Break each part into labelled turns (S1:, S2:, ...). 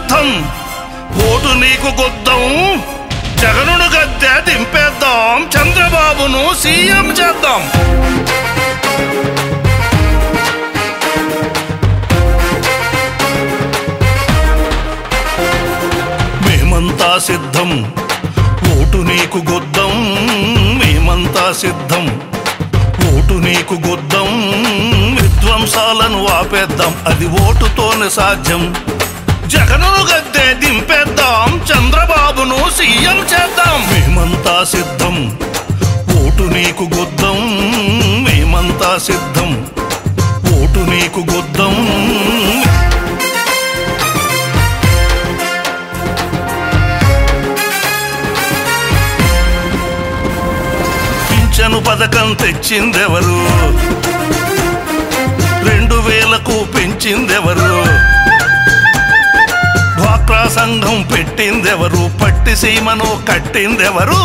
S1: సిద్ధం ఓటు నీకు గుద్దం జగనును గద్దె దింపేద్దాం చంద్రబాబును సీఎం చేద్దాం మేమంతా సిద్ధం ఓటు నీకు గుద్దం మేమంతా సిద్ధం ఓటు నీకు గుద్దం విధ్వంసాలను ఆపేద్దాం అది ఓటుతోనే సాధ్యం జగనును గద్దె దింపేద్దాం చంద్రబాబును సీఎం చేద్దాం మేమంతా సిద్ధం ఓటు నీకు గుద్దం మేమంతా సిద్ధం ఓటు నీకు గుద్దం పింఛను పథకం తెచ్చిందెవరు రెండు వేలకు పెంచిందెవరు డ్వాక్రా సంఘం పెట్టిందెవరు పట్టి సీమను కట్టిందెవరు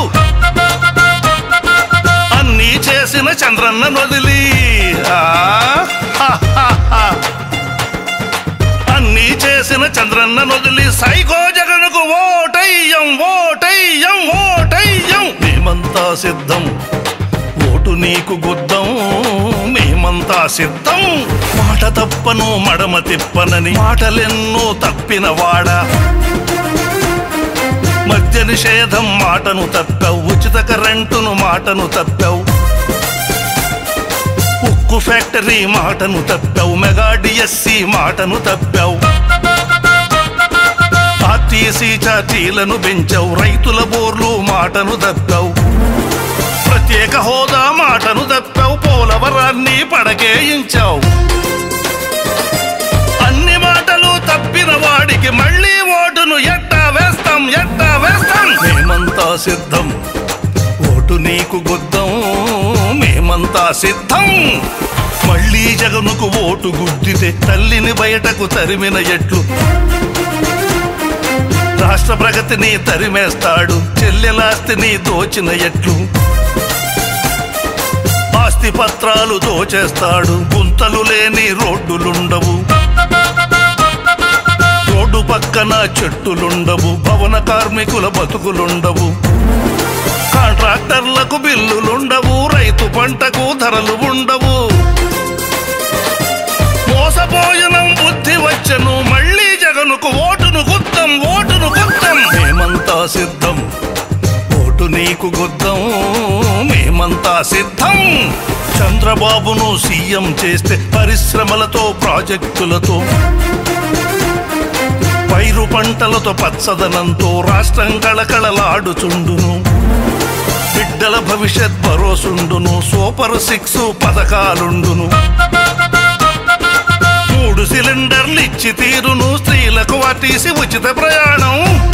S1: అన్నీ చేసిన చంద్రన్న వదిలి ఆ, హా, హా, హా. అన్నీ చేసిన చంద్రన్న వదిలి సైకో జగన్కు ఓటయ్యం ఓటయ్యం ఓటయ్యం మేమంతా సిద్ధం ఓటు నీకు గుద్దం మేమంతా సిద్ధం మాట తప్పను మడమ తిప్పనని మాటలెన్నో తప్పిన వాడా మద్య నిషేధం మాటను తప్పావు ఉచిత కరెంటును మాటను తప్పావు ఉక్కు ఫ్యాక్టరీ మాటను తప్పావు మెగా డిఎస్సి మాటను తప్పావు ఆర్టీసీ ఛార్జీలను పెంచావు రైతుల బోర్లు మాటను తప్పావు ప్రత్యేక హోదా మాటను తప్పావు పోలవరాన్ని పడకేయించావు అన్ని మాటలు తప్పిన వాడికి మళ్ళీ ఓటును ఎట్టా వేస్తాం ఎట్టా వేస్తాం మేమంతా సిద్ధం ఓటు నీకు గుద్దం మేమంతా సిద్ధం మళ్ళీ జగనుకు ఓటు గుద్దితే తల్లిని బయటకు తరిమిన ఎట్లు రాష్ట్ర ప్రగతిని తరిమేస్తాడు చెల్లెలాస్తిని దోచిన ఎట్లు ఆస్తి పత్రాలు దోచేస్తాడు గుంతలు లేని రోడ్డులుండవు రోడ్డు పక్కన చెట్టులుండవు భవన కార్మికుల బతుకులుండవు కాంట్రాక్టర్లకు బిల్లులుండవు రైతు పంటకు ధరలు ఉండవు మోసపోయిన బుద్ధి వచ్చను మళ్ళీ జగనుకు ఓటును గుద్దం ఓటును గుద్దం మేమంతా సిద్ధం ఓటు నీకు గుద్దం మేమంతా సిద్ధం చంద్రబాబును సీఎం చేస్తే పరిశ్రమలతో ప్రాజెక్టులతో పైరు పంటలతో పచ్చదనంతో రాష్ట్రం కళకళలాడుచుండును బిడ్డల భవిష్యత్ భరోసుండును సూపర్ సిక్స్ పథకాలుండును మూడు సిలిండర్లు ఇచ్చి తీరును స్త్రీలకు వాటీసి ఉచిత ప్రయాణం